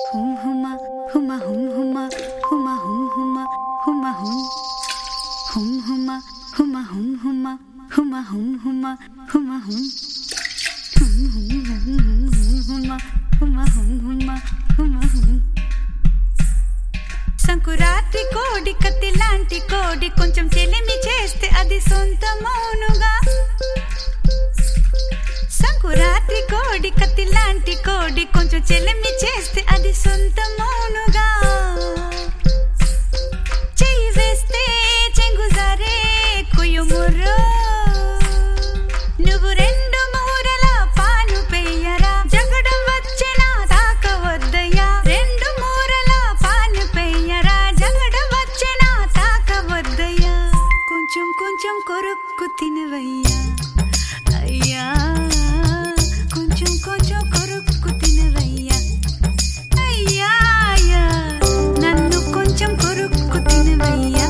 హుమ్ హుమ హుమ హుమ్ హుమ హుమ హుమ్ హుమ హుమ హుమ్ హుమ్ హుమ హుమ హుమ్ హుమ హుమ హుమ్ హుమ హుమ హుమ్ హుమ్ హుమ్ హుమ్ హుమ్ హుమ హుమ హుమ్ హుమ హుమ హుమ్ సంకురాత్రి కోడి కత్తి లాంటి కోడి కొంచెం చెలిమి చేస్తే అది సొంతమౌనుగా సంకురాత్రి కోడి కత్తి లాంటి కోడి కొంచెం చెలిమి చేస్తే అది సొంతమౌనుగా చెయ్యి వేస్తే చెంగుజారే కుయుముర్రో నువ్వు రెండు మూరల పాను పెయ్యరా జగడం వచ్చిన తాకవద్దయ్యా రెండు మూరల పాను పెయ్యరా జగడం వచ్చిన తాకవద్దయ్యా కొంచెం కొంచెం కొరుక్కు తినవయ్యా అయ్యా కొంచెం కొంచెం కొరుక్కు తినవయ్యా అయ్యా అయ్యా నన్ను కొంచెం కొరుక్కు తినవయ్యా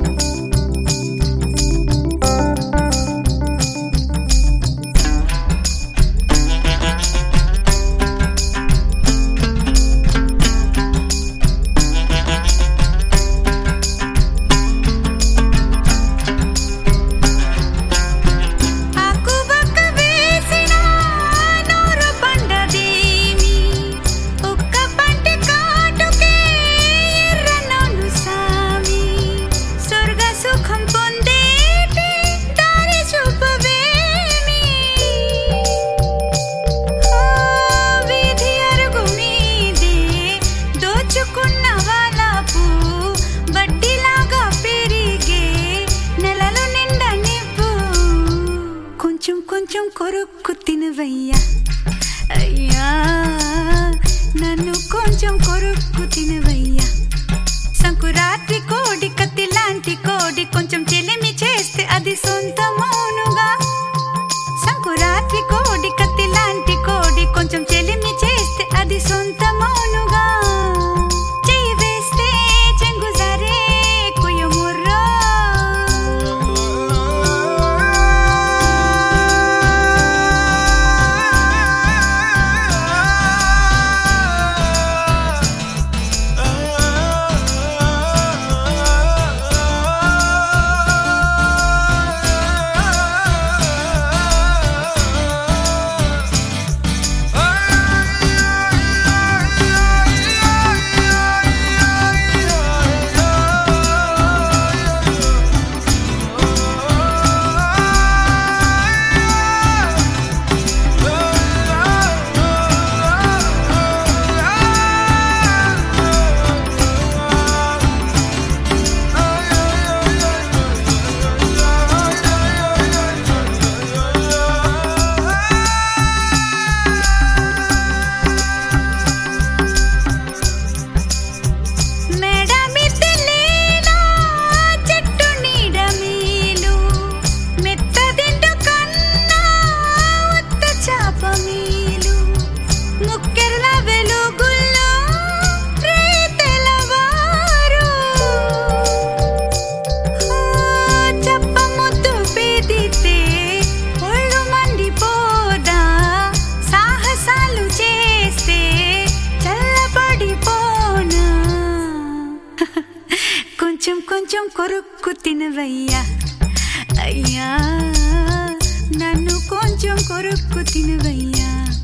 ఆకుబక్క వేసిన నూరు పండదేమి ఒక్క పంటి కాటుకే ఎర్రనోను సామి స్వర్గ సుఖం పొందేటి దారి చూపవేమి ఓ వీధి అరుగు మీదే దోచుకున్న వాళ్ళపు బడ్డీలాగా పెరిగే నెలలు నిండా నివ్వు కొంచెం కొంచెం కొరుక్కు తినవయ్యా అయ్యా నన్ను కొంచెం కొరుక్కు తినవయ్యా సంకురాత్రి కోడి కత్తి లాంటి కోడి కొంచెం చెలిమి చేస్తే అది సొంతమౌనుగా సంకురాత్రి కోడి కత్తి లాంటి కోడి కొంచెం చెలిమి చేస్తే అది సొంతమౌనుగా చెయ్యి వేస్తే చెంగుజారే కుయముర్రో మేడ మిద్దెలేనా చెట్టు నీడ మేలు మెత్తదిండు కన్నా ఉత్త చాప మేలు ముక్కెరల వెలుగుల్లో రే తెల్లవారు ఓ చప్ప ముద్దు పెదితే ఒళ్ళు మండిపోదా సాహసాలు చేస్తే చల్లబడిపోనా కొంచెం కొంచెం కొరుక్కు తినవయ్యా అయ్యా నన్ను కొంచెం కొరుక్కు తినవయ్యా